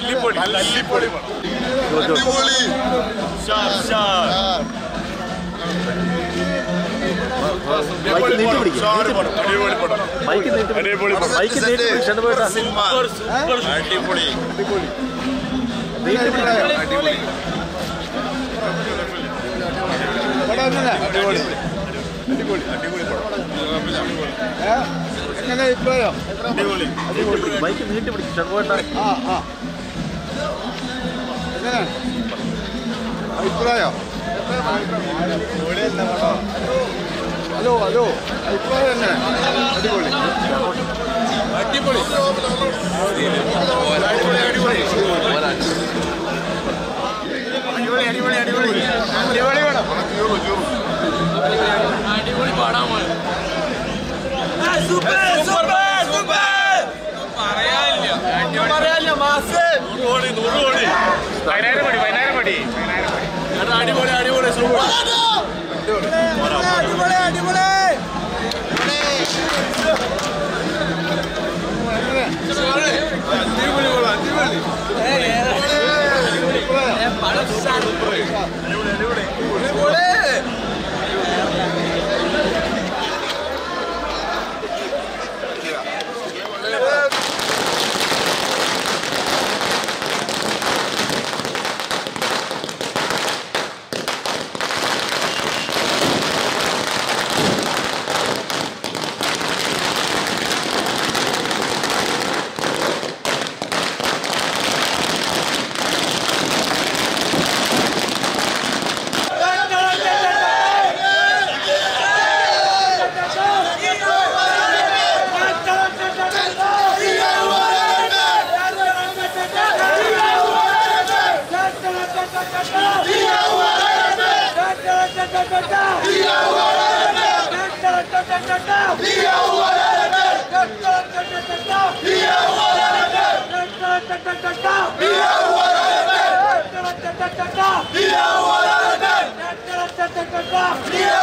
തല്ലിപ്പൊടി തല്ലിപ്പൊടി അടിപൊളി ഷാർ ഷാർ മൈക്ക് നീട്ടി പിടിക്കും ഷാർ പടം അടിപൊളി പടം മൈക്ക് നീട്ടി പിടിക്കും അടിപൊളി പടം മൈക്ക് നീട്ടി പിടിക്കും ഷൺമുഖേട്ടാ സിനിമ സൂപ്പർ സൂപ്പർ അടിപൊളി നീട്ടി പിടിക്കും അടിപൊളി അടിപൊളി അടിപൊളി അടിപൊളി പടം എങ്ങനെ ഇപ്പോഴോ അടിപൊളി മൈക്ക് നീട്ടി പിടിക്കും ഷൺമുഖേട്ടാ ആ ആ എങ്ങനെ അഭിപ്രായം ഹലോ ഹലോ അഭിപ്രായം എങ്ങനെ അടിപൊളി അടിപൊളി അടിപൊളി അടിപൊളി അടിപൊളി പടം നൂറ് കോടി നൂറ് കോടി പതിനായിരം കോടി പതിനായിരം കോടി എടാ, അടിപൊളി അടിപൊളി സൂപ്പർ Yeah.